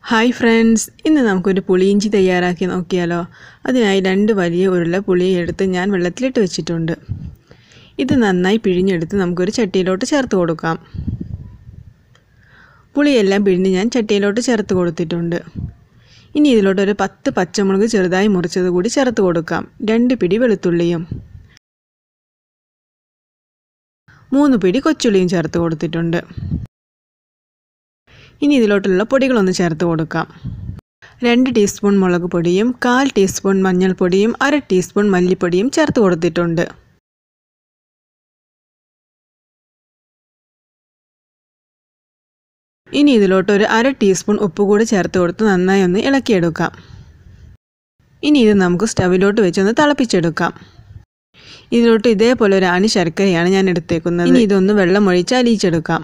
hi friends ഇന്ന് നമുക്കൊരു പുളിയിഞ്ചി തയ്യാറാക്കി നോക്കിയാലോ അതിനായി രണ്ട് വലിയ ഉരുള പുളി എടുത്ത് ഞാൻ വെള്ളത്തിലിട്ട് വെച്ചിട്ടുണ്ട് ഇത് നന്നായി പിഴിഞ്ഞെടുത്ത് നമുക്കൊരു ചട്ടിയിലോട്ട് ചേർത്ത് കൊടുക്കാം പുളിയെല്ലാം പിഴിഞ്ഞ് ഞാൻ ചട്ടിയിലോട്ട് ചേർത്ത് കൊടുത്തിട്ടുണ്ട് ഇനി ഇതിലോട്ട് ഒരു പത്ത് പച്ചമുളക് ചെറുതായി മുറിച്ചത് കൂടി ചേർത്ത് കൊടുക്കാം രണ്ട് പിടി വെളുത്തുള്ളിയും മൂന്ന് പിടി കൊച്ചുള്ളിയും ചേർത്ത് കൊടുത്തിട്ടുണ്ട് ഇനി ഇതിലോട്ടുള്ള പൊടികളൊന്ന് ചേർത്ത് കൊടുക്കാം രണ്ട് ടീസ്പൂൺ മുളക് പൊടിയും കാൽ ടീസ്പൂൺ മഞ്ഞൾപ്പൊടിയും അര ടീസ്പൂൺ മല്ലിപ്പൊടിയും ചേർത്ത് കൊടുത്തിട്ടുണ്ട് ഇനി ഇതിലോട്ട് ഒരു അര ടീസ്പൂൺ ഉപ്പ് കൂടി ചേർത്ത് കൊടുത്ത് നന്നായി ഒന്ന് ഇളക്കിയെടുക്കാം ഇനി ഇത് നമുക്ക് സ്റ്റവിലോട്ട് വെച്ചൊന്ന് തിളപ്പിച്ചെടുക്കാം ഇതിലോട്ട് ഇതേപോലെ ഒരു ആണി ശർക്കരയാണ് ഞാൻ എടുത്തേക്കുന്നത് ഇനി ഇതൊന്ന് വെള്ളം ഒഴിച്ച് അലിയിച്ചെടുക്കാം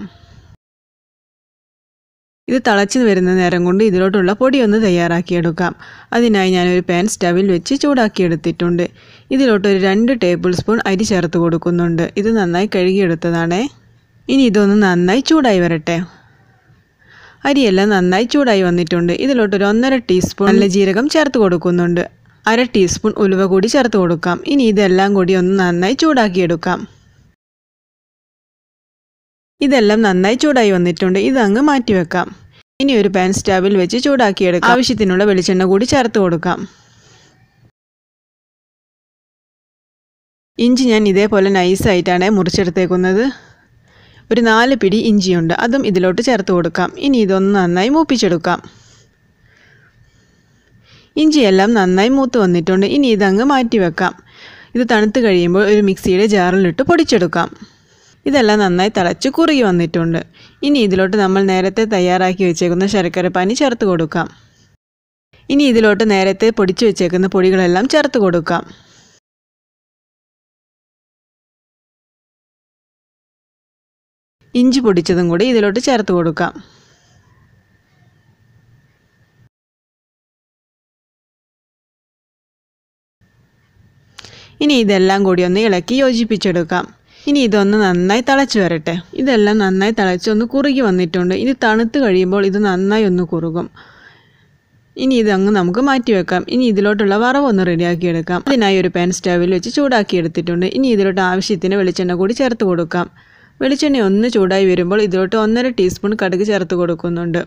ഇത് തിളച്ച് വരുന്ന നേരം കൊണ്ട് ഇതിലോട്ടുള്ള പൊടി ഒന്ന് തയ്യാറാക്കിയെടുക്കാം അതിനായി ഞാനൊരു പാൻ സ്റ്റവിൽ വെച്ച് ചൂടാക്കിയെടുത്തിട്ടുണ്ട് ഇതിലോട്ട് ഒരു രണ്ട് ടേബിൾ സ്പൂൺ അരി ചേർത്ത് കൊടുക്കുന്നുണ്ട് ഇത് നന്നായി കഴുകിയെടുത്തതാണേ ഇനി ഇതൊന്ന് നന്നായി ചൂടായി വരട്ടെ അരിയെല്ലാം നന്നായി ചൂടായി വന്നിട്ടുണ്ട് ഇതിലോട്ടൊരു ഒന്നര ടീസ്പൂൺ നല്ല ജീരകം ചേർത്ത് കൊടുക്കുന്നുണ്ട് അര ടീസ്പൂൺ ഉലുവ കൂടി ചേർത്ത് കൊടുക്കാം ഇനി ഇതെല്ലാം കൂടി ഒന്ന് നന്നായി ചൂടാക്കിയെടുക്കാം ഇതെല്ലാം നന്നായി ചൂടായി വന്നിട്ടുണ്ട് ഇതങ്ങ് മാറ്റിവെക്കാം ഇനി ഒരു പാൻ സ്റ്റവിൽ വെച്ച് ചൂടാക്കിയെടുക്കാം ആവശ്യത്തിനുള്ള വെളിച്ചെണ്ണ കൂടി ചേർത്ത് കൊടുക്കാം ഇഞ്ചി ഞാൻ ഇതേപോലെ നൈസായിട്ടാണ് മുറിച്ചെടുത്തേക്കുന്നത് ഒരു നാല് പിടി ഇഞ്ചിയുണ്ട് അതും ഇതിലോട്ട് ചേർത്ത് കൊടുക്കാം ഇനി ഇതൊന്ന് നന്നായി മൂപ്പിച്ചെടുക്കാം ഇഞ്ചിയെല്ലാം നന്നായി മൂത്ത് വന്നിട്ടുണ്ട് ഇനി ഇതങ്ങ് മാറ്റി വെക്കാം ഇത് തണുത്ത് കഴിയുമ്പോൾ ഒരു മിക്സിയുടെ ജാറിലിട്ട് പൊടിച്ചെടുക്കാം ഇതെല്ലാം നന്നായി തിളച്ച് കുറുകി വന്നിട്ടുണ്ട് ഇനി ഇതിലോട്ട് നമ്മൾ നേരത്തെ തയ്യാറാക്കി വെച്ചേക്കുന്ന ശർക്കര പാനി ചേർത്ത് കൊടുക്കാം ഇനി ഇതിലോട്ട് നേരത്തെ പൊടിച്ചു വെച്ചേക്കുന്ന പൊടികളെല്ലാം ചേർത്ത് കൊടുക്കാം ഇഞ്ചി പൊടിച്ചതും കൂടി ഇതിലോട്ട് ചേർത്ത് കൊടുക്കാം ഇനി ഇതെല്ലാം കൂടി ഒന്ന് ഇളക്കി യോജിപ്പിച്ചെടുക്കാം ഇനി ഇതൊന്ന് നന്നായി തിളച്ച് വരട്ടെ ഇതെല്ലാം നന്നായി തിളച്ചൊന്ന് കുറുകി വന്നിട്ടുണ്ട് ഇനി തണുത്ത് കഴിയുമ്പോൾ ഇത് നന്നായി ഒന്ന് കുറുകും ഇനി ഇതങ്ങ് നമുക്ക് മാറ്റി വെക്കാം ഇനി ഇതിലോട്ടുള്ള വറവൊന്ന് റെഡിയാക്കി എടുക്കാം അതിനായി ഒരു പാൻ സ്റ്റവിൽ വെച്ച് ചൂടാക്കി എടുത്തിട്ടുണ്ട് ഇനി ഇതിലോട്ട് ആവശ്യത്തിന് വെളിച്ചെണ്ണ കൂടി ചേർത്ത് കൊടുക്കാം വെളിച്ചെണ്ണ ഒന്ന് ചൂടായി വരുമ്പോൾ ഇതിലോട്ട് ഒന്നര ടീസ്പൂൺ കടുക് ചേർത്ത് കൊടുക്കുന്നുണ്ട്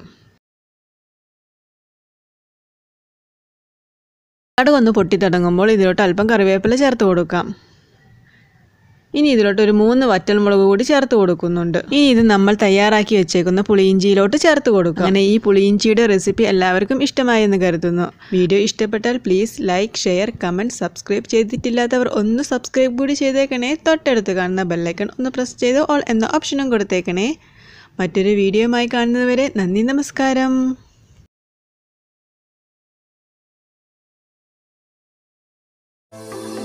കടുക് ഒന്ന് പൊട്ടിത്തുടങ്ങുമ്പോൾ ഇതിലോട്ട് അല്പം കറിവേപ്പില ചേർത്ത് കൊടുക്കാം ഇനി ഇതിലോട്ട് ഒരു മൂന്ന് വറ്റൽമുളക് കൂടി ചേർത്ത് കൊടുക്കുന്നുണ്ട് ഇനി ഇത് നമ്മൾ തയ്യാറാക്കി വെച്ചേക്കുന്ന പുളിയിഞ്ചിയിലോട്ട് ചേർത്ത് കൊടുക്കും അങ്ങനെ ഈ പുളിയിഞ്ചിയുടെ റെസിപ്പി എല്ലാവർക്കും ഇഷ്ടമായെന്ന് കരുതുന്നു വീഡിയോ ഇഷ്ടപ്പെട്ടാൽ please like share comment subscribe ചെയ്തിട്ടില്ലാത്തവർ ഒന്ന് സബ്സ്ക്രൈബ് കൂടി ചെയ്തേക്കണേ തൊട്ടടുത്ത് കാണുന്ന ബെല്ലൈക്കൺ ഒന്ന് പ്രസ് ചെയ്ത് ഓൾ എന്ന ഓപ്ഷനും കൊടുത്തേക്കണേ മറ്റൊരു വീഡിയോയുമായി കാണുന്നതുവരെ നന്ദി നമസ്കാരം Thank